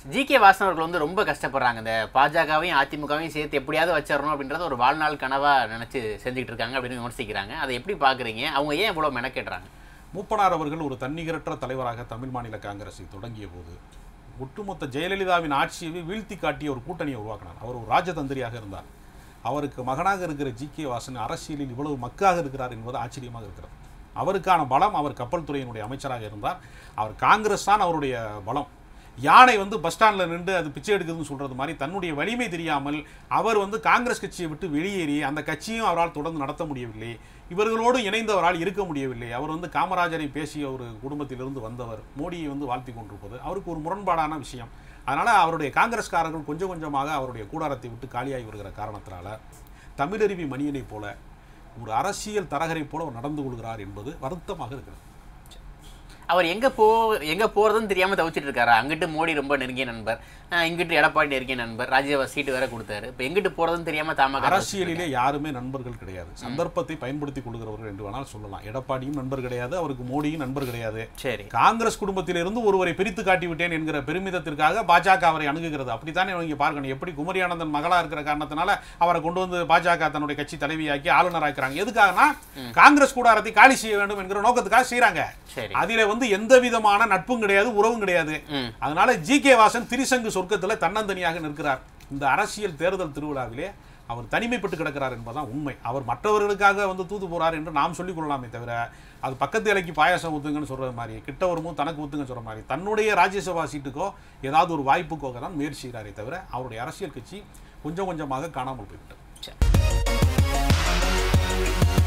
G K Vasan அவர்கள் வந்து ரொம்ப கஷ்டப்படுறாங்க இந்த பாஜகவையும் அதிமுகவையும் சேர்த்து எப்படியாவது வச்சிடணும் அப்படின்றத ஒரு வாழ்நாள் கனவா நினைச்சு செஞ்சுக்கிட்டு இருக்காங்க அப்படின்னு விமர்சிக்கிறாங்க அதை எப்படி பாக்குறீங்க அவங்க ஏன் இவ்வளவு மெனக்கெடுறாங்க மூப்பனார் அவர்கள் ஒரு தன்னிகரற்ற தலைவராக தமிழ் மாநில காங்கிரஸை தொடங்கிய போது ஒட்டுமொத்த ஜெயலலிதாவின் ஆட்சியை வீழ்த்தி காட்டிய ஒரு கூட்டணியை உருவாக்கினார் அவர் ஒரு ராஜதந்திரியாக இருந்தார் அவருக்கு மகனாக இருக்கிற ஜி கே வாசன் அரசியலில் இவ்வளவு மக்காக இருக்கிறார் என்பது ஆச்சரியமாக இருக்கிறது அவருக்கான பலம் அவர் கப்பல் துறையினுடைய அமைச்சராக இருந்தார் அவர் காங்கிரஸ் தான் அவருடைய பலம் யானை வந்து பஸ் ஸ்டாண்டில் நின்று அது பிச்சை எடுக்குதுன்னு சொல்கிறது மாதிரி தன்னுடைய வலிமை தெரியாமல் அவர் வந்து காங்கிரஸ் கட்சியை விட்டு வெளியேறி அந்த கட்சியும் அவரால் தொடர்ந்து நடத்த முடியவில்லை இவர்களோடு இணைந்தவரால் இருக்க முடியவில்லை அவர் வந்து காமராஜரை பேசிய ஒரு குடும்பத்திலிருந்து வந்தவர் மோடியை வந்து வாழ்த்தி கொண்டிருப்பது அவருக்கு ஒரு முரண்பாடான விஷயம் அதனால் அவருடைய காங்கிரஸ்காரர்கள் கொஞ்சம் கொஞ்சமாக அவருடைய கூடாரத்தை விட்டு காலியாகி வருகிற காரணத்தினால தமிழருவி மணியனை போல ஒரு அரசியல் தரகரை போல அவர் நடந்து கொள்கிறார் என்பது வருத்தமாக இருக்கிறது அவர் எங்க போ எங்க போறதுன்னு தெரியாம தவிச்சிட்டு இருக்காரு அங்கிட்டு மோடி ரொம்ப நெருங்கிய நண்பர் அஹ் இங்கிட்டு எடப்பாடி நெருங்கிய நண்பர் ராஜ்யசபா சீட்டு வேற கொடுத்தாரு இப்போ எங்கிட்டு போறதுன்னு தெரியாம தாமக அரசியலிலே யாருமே நண்பர்கள் கிடையாது சந்தர்ப்பத்தை பயன்படுத்தி கொள்கிறவர்கள் என்று வேணால் சொல்லலாம் எடப்பாடியும் நண்பர் கிடையாது அவருக்கு மோடியும் நண்பர் கிடையாது சரி காங்கிரஸ் குடும்பத்திலிருந்து ஒருவரை பிரித்து காட்டி விட்டேன் என்கிற பெருமிதத்திற்காக பாஜக அவரை அணுகுகிறது அப்படித்தானே நீங்க பார்க்கணும் எப்படி குமரியானந்தன் மகளா இருக்கிற காரணத்தினால அவரை கொண்டு வந்து பாஜக தன்னுடைய கட்சி தலைவியாக்கி ஆளுநராக்கிறாங்க எதுக்காகனா காங்கிரஸ் கூடாரத்தை காலி செய்ய வேண்டும் என்கிற நோக்கத்துக்காக செய்றாங்க சரி அதில வந்து எந்த விதமான நட்பும் கிடையாது உறவும் கிடையாது ம். அதனால ஜி கே வாசன் திரிசங்கு சொர்க்கத்துல தன்னந்தனியாக நிற்கிறார் இந்த அரசியல் தேர்தல் திருவிழாவிலே அவர் தனிமைப்பட்டு கிடக்கிறார் என்பதுதான் உண்மை அவர் மற்றவர்களுக்காக வந்து தூது போறார் என்று நாம் சொல்லிக் கொள்ளலாமே தவிர அது பக்கத்து இலைக்கு பாயாசம் ஊத்துங்கன்னு சொல்றது மாதிரி கிட்ட வருமோ தனக்கு ஊத்துங்க சொல்ற மாதிரி தன்னுடைய ராஜ்யசபா சீட்டுக்கோ ஏதாவது ஒரு வாய்ப்புக்கோ தான் முயற்சி செய்கிறாரே தவிர அவருடைய அரசியல் கட்சி கொஞ்சம் கொஞ்சமாக காணாமல் போய்விட்டது சரி